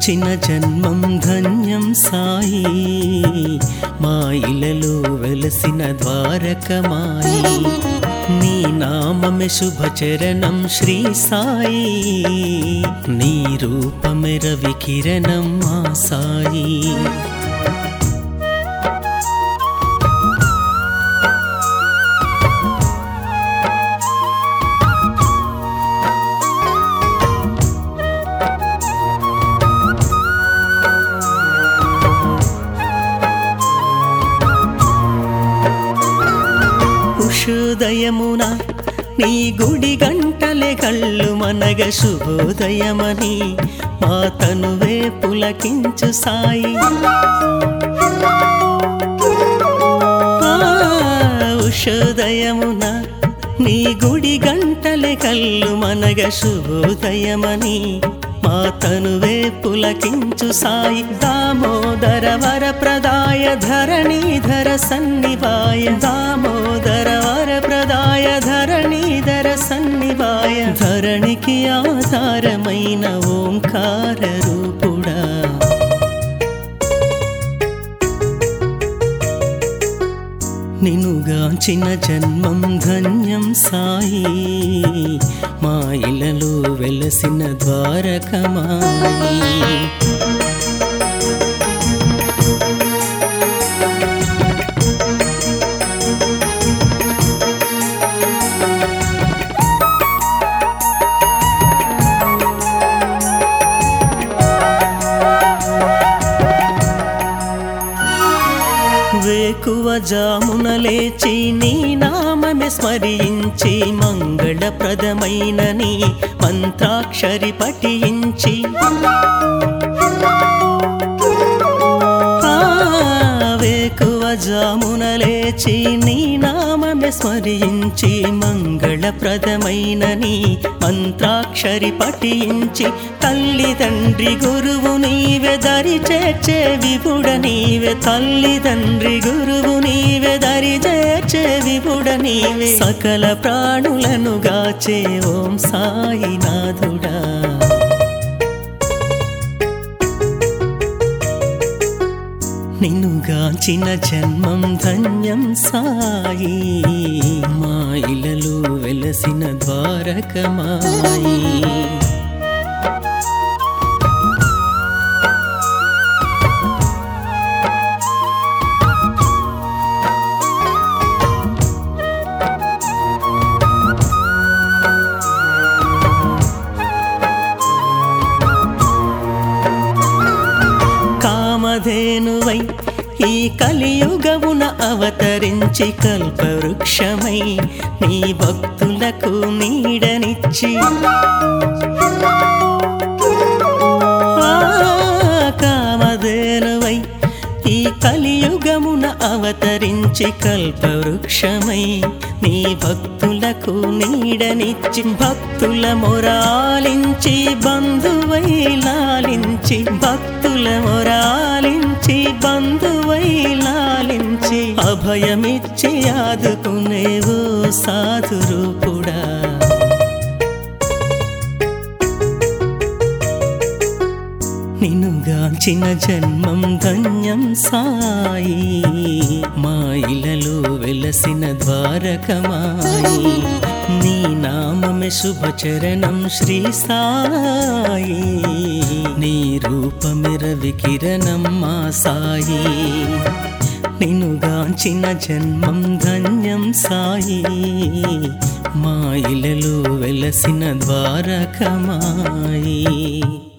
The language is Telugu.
నినుగాంచిన జన్మం ధన్యం సాయి మా ఇలలో వెలసిన ద్వారకమాయి నీ నామమే శుభచరణం శ్రీ సాయి నీ రూపమే రవి కిరణం మా సాయి ఉషోదయమున నీ గుడి గంటలే కళ్ళు మనగ శుభోదయమని మా తనువే పులకించు సాయి ఆ, ఉషోదయమున నీ గుడి గంటలే కళ్ళు మనగ శుభోదయమని మా తనువే పులకించు సాయి దామోదర వర ప్రదాయ ధరణీధర సన్నివాయ దామోదర వర ప్రదాయ ధరణీధర సన్నివాయ ధరణికి ఆధారమైన ఓంకార రూపుడా నినుగాంచిన జన్మం ధన్యం సాయి మా ఇలలో వెలసిన ద్వారకమాయి వేకువ జామున లేచి నీ నామమే స్మరించి మంగళప్రదమైన నీ మంత్రాక్షరి పఠించి ఆ, వేకువ జామున లేచి నీ నామమే స్మరించి మంగళప్రదమైన నీ మంత్రాక్షరి పఠించి తల్లిదండ్రి గురువు నీవే దరి చేర్చే విపుడ నీవే తల్లిదండ్రి గురువు నీవే దరి చేర్చే విపుడ నీవే సకల ప్రాణులను గాచే ఓం సాయినాథుడా నిన్నుగాంచిన జన్మం ధన్యం సాయి మా ఇలలో వెలసిన ద్వారకమాయి కామధేనువై ఈ కలియుగమున అవతరించి కల్పవృక్షమై నీ భక్తులకు నీడనిచ్చి ఆ, కామధేనువై ఈ కలియుగమున అవతరించి కల్పవృక్షమై నీ భక్తులకు నీడనిచ్చి భక్తుల మొరాలించి బంధువై లాలించి భక్తుల మొరాలించి బంధువై లాలించి అభయమిచ్చి ఆదుకునేవో సాధు రూపుడా నిన్నుగాంచిన జన్మం ధన్యం సాయి మా ఇలలో వెలసిన ద్వారకమాయి నీ నామమే శుభచరణం శ్రీ సాయి నీ రూపమే రవి కిరణం మా సాయి నిన్నుగాంచిన జన్మం ధన్యం సాయి మా ఇలలో వెలసిన ద్వారకమాయి